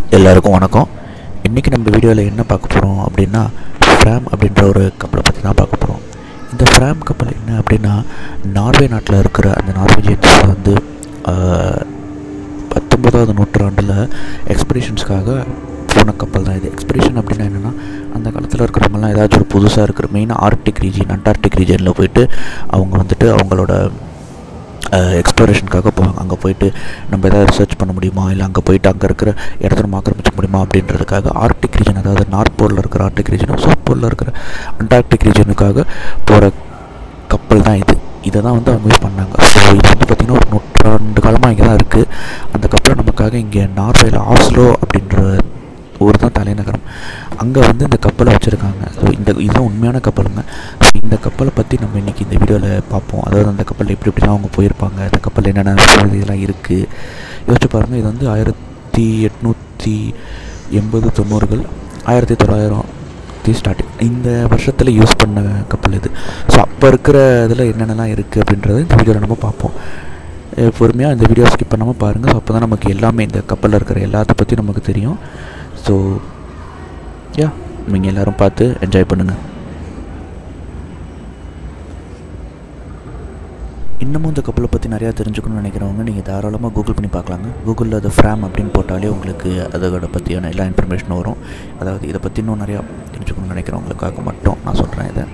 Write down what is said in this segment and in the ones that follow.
எல்லாருக்கும் வணக்கம் இன்றைக்கி நம்ம வீடியோவில் என்ன பார்க்க போகிறோம் அப்படின்னா ஃப்ராம் அப்படின்ற ஒரு கப்பலை பற்றி தான் பார்க்க போகிறோம் இந்த ஃப்ராம் கப்பல் என்ன அப்படின்னா நார்வே நாட்டில் இருக்கிற அந்த நார்வேஜியன்ஸ் வந்து ஆஹ், பத்தொன்பதாவது நூற்றாண்டில் எக்ஸ்பிடிஷன்ஸ்க்காக போன கப்பல் தான் இது எக்ஸ்பிடிஷன் அப்படின்னா என்னென்னா அந்த காலத்தில் இருக்கிறவங்கலாம் ஏதாச்சும் ஒரு புதுசாக இருக்கிற மெயினாக ஆர்க்டிக் ரீஜன் அண்டார்டிக் ரீஜனில் போயிட்டு அவங்க வந்துட்டு அவங்களோட எக்ஸ்ப்ளோரேஷனுக்காக போவாங்க அங்கே போயிட்டு நம்ம எதாவது ரிசர்ச் பண்ண முடியுமா இல்லை அங்கே போயிட்டு அங்கே இருக்கிற இடத்த நம்ம ஆக்கிரமிச்சிக்க முடியுமா அப்படின்றதுக்காக ஆர்க்டிக் ரீஜன் அதாவது நார்த் போலில் இருக்கிற ஆர்க்டிக் ரீஜனும் சவுத் போலில் இருக்கிற அண்டார்டிக் ரீஜனுக்காக போகிற கப்பல் தான் இது இதை தான் வந்து அவங்க யூஸ் பண்ணாங்க ஸோ இது வந்து பார்த்திங்கன்னா ஒரு நூற்றாண்டு காலமாக இங்கே தான் இருக்குது அந்த கப்பலை நமக்காக இங்கே நார்வேல ஆஸ்லோ அப்படின்ற ஊர் தான் தலைநகரம் அங்கே வந்து இந்த கப்பலை வச்சுருக்காங்க ஸோ இந்த இதுதான் உண்மையான கப்பலுங்க ஸோ இந்த கப்பலை பற்றி நம்ம இன்றைக்கி இந்த வீடியோவில் பார்ப்போம் அதாவது அந்த கப்பலில் எப்படி எப்படிலாம் அவங்க போயிருப்பாங்க அந்த கப்பலில் என்னென்ன இதெல்லாம் இருக்குது யோசிச்சு பாருங்கள் இது வந்து ஆயிரத்தி எட்நூற்றி எண்பது தொண்ணூறுகள் ஆயிரத்தி தொள்ளாயிரம் ஸ்டார்டிங் இந்த வருஷத்தில் யூஸ் பண்ண கப்பல் இது ஸோ அப்போ இருக்கிற இதில் என்னென்னலாம் இருக்குது அப்படின்றத இந்த வீடியோவில் நம்ம பார்ப்போம் பொறுமையாக இந்த வீடியோ ஸ்கிப் பண்ணாமல் பாருங்கள் ஸோ அப்போ தான் நமக்கு எல்லாமே இந்த கப்பலில் இருக்கிற எல்லாத்த பற்றி நமக்கு தெரியும் ஸோ யா நீங்கள் எல்லோரும் பார்த்து என்ஜாய் பண்ணுங்கள் இன்னமும் இந்த கப்பலை பற்றி நிறையா தெரிஞ்சுக்கணும்னு நினைக்கிறவங்க நீங்கள் தாராளமாக கூகுள் பண்ணி பார்க்கலாங்க கூகுளில் அது ஃப்ராம் அப்படின்னு போட்டாலே உங்களுக்கு அதோட பற்றியான எல்லா இன்ஃபர்மேஷனும் வரும் அதாவது இதை பற்றி இன்னும் நிறையா தெரிஞ்சுக்கணும்னு நினைக்கிறவங்களுக்காக மட்டும் நான் சொல்கிறேன் இதை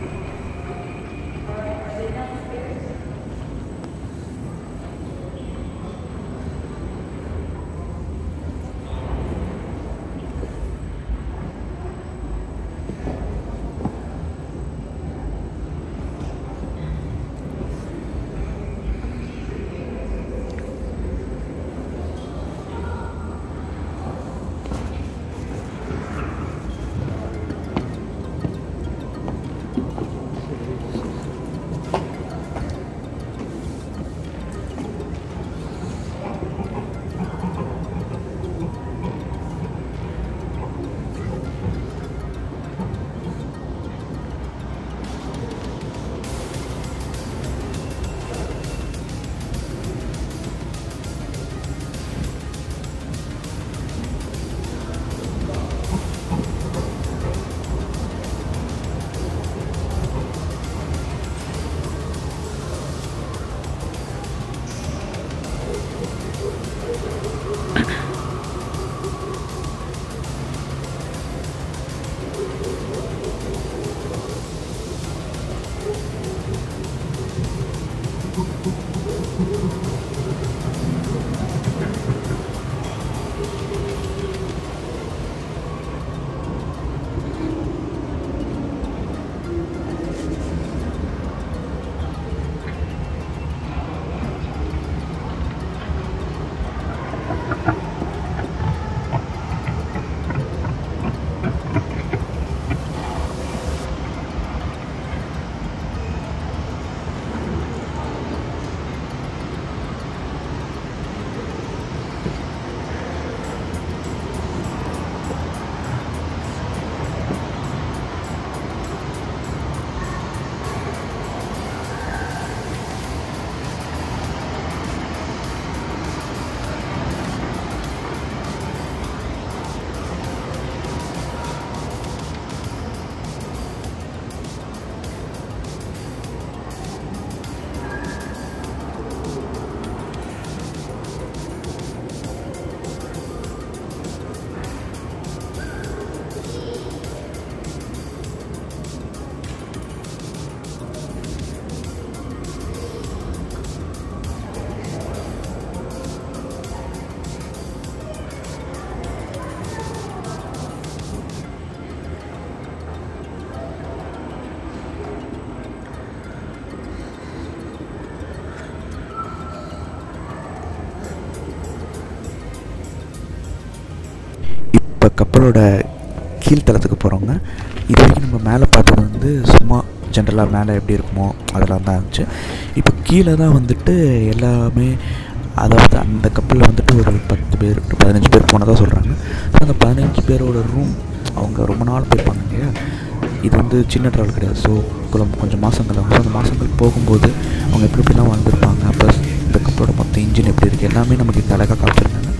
இப்போ கப்பலோட கீழ்த்தளத்துக்கு போகிறோங்க இது வரைக்கும் நம்ம மேலே பார்த்தது வந்து சும்மா ஜென்ரலாக மேலே எப்படி இருக்குமோ அதெல்லாம் தான் இருந்துச்சு இப்போ கீழே தான் வந்துட்டு எல்லாமே அதாவது அந்த கப்பலில் வந்துட்டு ஒரு பத்து பேர் பதினஞ்சு பேர் போனதாக சொல்கிறாங்க ஸோ அந்த பதினஞ்சு பேரோட ரூம் அவங்க ரொம்ப நாள் போயிருப்பாங்க இல்லையா இது வந்து சின்ன ட்ராவல் கிடையாது ஸோ கொஞ்சம் கொஞ்சம் மாதங்கள் ஆகும் ஸோ அந்த மாதங்கள் போகும்போது அவங்க எப்படி எப்படிலாம் வாழ்ந்துருப்பாங்க ப்ளஸ் இந்த கப்பலோட மொத்த இன்ஜின் எப்படி இருக்குது எல்லாமே நமக்கு இந்த அழகாக காமிச்சிருந்தாங்க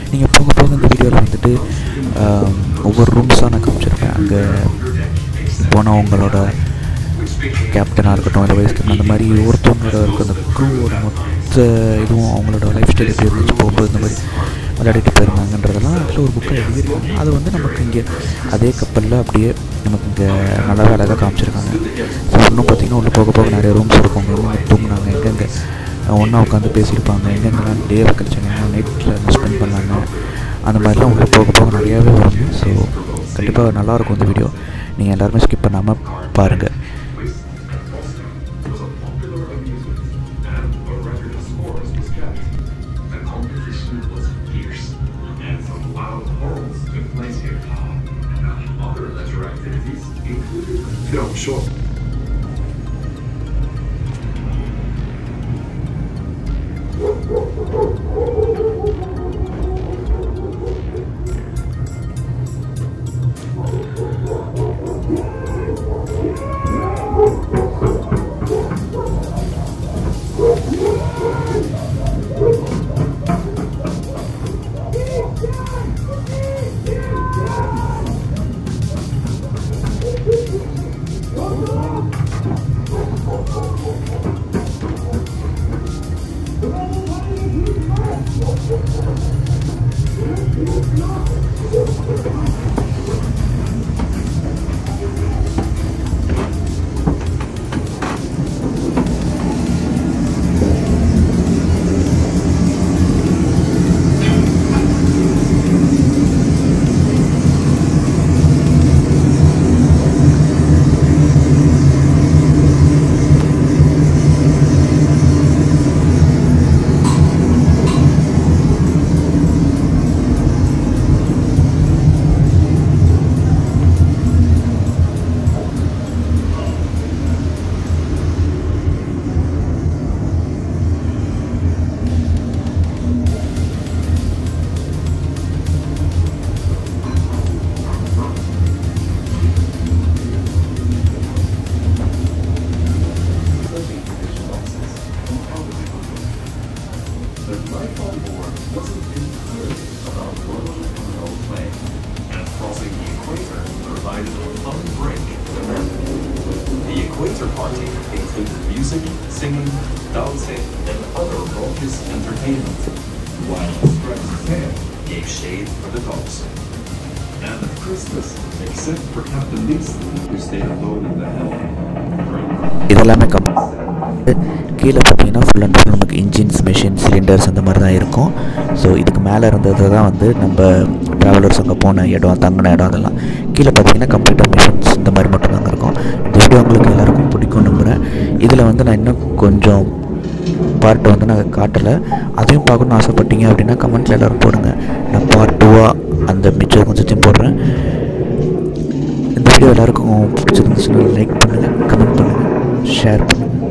நீங்கள் போக போக இந்த வீடியோவில் வந்துட்டு ஆம், ஒவ்வொரு ரூம்ஸாக நான் காமிச்சிருப்பேன் அங்கே போனவங்களோட கேப்டனாக இருக்கட்டும் இல்லை வைஸ் கேப்டன் அந்த மாதிரி ஒருத்தவங்களோட இருக்க அந்த க்ரூவோட மொத்த இதுவும் அவங்களோட லைஃப் ஸ்டைல் எப்படி இருந்துச்சு போகும்போது இந்த மாதிரி விளையாடிட்டு போயிருந்தாங்கன்றதெல்லாம் ஆக்சுவலாக ஒரு புக்கை எழுதியிருக்காங்க அது வந்து நமக்கு இங்கே அதே கப்பலில் அப்படியே நமக்கு இங்கே நல்லாவே அழகாக காமிச்சிருக்காங்க ஸோ இன்னும் பார்த்தீங்கன்னா உள்ளே போக போக நிறைய ரூம்ஸ் இருக்கும் அவங்க எங்கே தூங்குனாங்க எங்கெங்கே ஒன்றா உட்காந்து பேசியிருப்பாங்க எங்கெங்கெல்லாம் டேவை கழிச்சாங்க எங்கே நைட்டில் ஸ்பெண்ட் பண்ணாங்க அந்த மாதிரிலாம் உள்ளே போக போக நிறையாவே வரும் ஸோ கண்டிப்பாக நல்லாயிருக்கும் இந்த வீடியோ நீங்கள் எல்லாருமே ஸ்கிப் பண்ணாமல் பாருங்கள் The competition was fierce, and some wild horrors took place here. Other leisure activities included film short. The life on board wasn't entirely about royal control play, and crossing the equator provided a fun break for them. The equator party included music, singing, dancing, and other raucous entertainment, while striped sail gave shade for the dogs. And at Christmas, except for Captain Beeson, who stayed alone in the helm, இதெல்லாமே கம் கீழே பார்த்தீங்கன்னா full and full நமக்கு engines machine cylinders அந்த மாதிரி தான் இருக்கும் so இதுக்கு மேலே இருந்தது தான் வந்து நம்ம ட்ராவலர்ஸ் அங்கே போன இடம் தங்கின இடம் அதெல்லாம் கீழே பார்த்தீங்கன்னா கம்ப்யூட்டர் மிஷின்ஸ் இந்த மாதிரி மட்டும் தாங்க இருக்கும் இந்த வீடியோ உங்களுக்கு எல்லாருக்கும் பிடிக்கும் நம்புகிறேன் இதில் வந்து நான் இன்னும் கொஞ்சம் பார்ட் வந்து நான் காட்டலை அதையும் பார்க்கணும்னு ஆசைப்பட்டீங்க அப்படின்னா கமெண்ட்டில் எல்லோரும் போடுங்க நான் பார்ட் டூவாக அந்த மிச்சம் கொஞ்சத்தையும் போடுறேன் இந்த வீடியோ எல்லாருக்கும் பிடிச்சிருந்துச்சுன்னா லைக் பண்ணுங்கள் கமெண்ட் பண்ணுங்கள் ஷேர் பண்ணுங்கள்